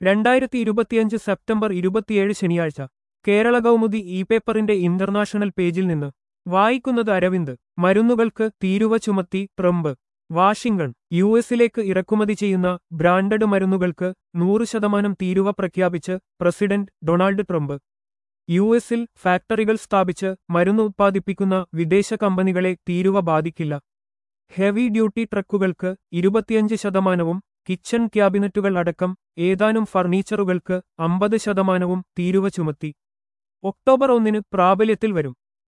രണ്ടായിരത്തി ഇരുപത്തിയഞ്ച് സെപ്റ്റംബർ ഇരുപത്തിയേഴ് ശനിയാഴ്ച കേരള കൗമുദി ഇ പേപ്പറിന്റെ ഇന്റർനാഷണൽ പേജിൽ നിന്ന് വായിക്കുന്നത് അരവിന്ദ് മരുന്നുകൾക്ക് തീരുവ ചുമത്തി ട്രംപ് വാഷിംഗ്ടൺ യു എസിലേക്ക് ഇറക്കുമതി ചെയ്യുന്ന ബ്രാൻഡഡ് മരുന്നുകൾക്ക് നൂറ് ശതമാനം തീരുവ പ്രഖ്യാപിച്ച് പ്രസിഡന്റ് ഡൊണാൾഡ് ട്രംപ് യു എസിൽ ഫാക്ടറികൾ സ്ഥാപിച്ച് മരുന്ന് ഉത്പാദിപ്പിക്കുന്ന വിദേശ കമ്പനികളെ തീരുവ ബാധിക്കില്ല ഹെവി ഡ്യൂട്ടി ട്രക്കുകൾക്ക് ഇരുപത്തിയഞ്ച് ശതമാനവും കിച്ചൺ ക്യാബിനറ്റുകൾ അടക്കം ഏതാനും ഫർണിച്ചറുകൾക്ക് അമ്പത് ശതമാനവും തീരുവ ചുമത്തി ഒക്ടോബർ ഒന്നിന് പ്രാബല്യത്തിൽ വരും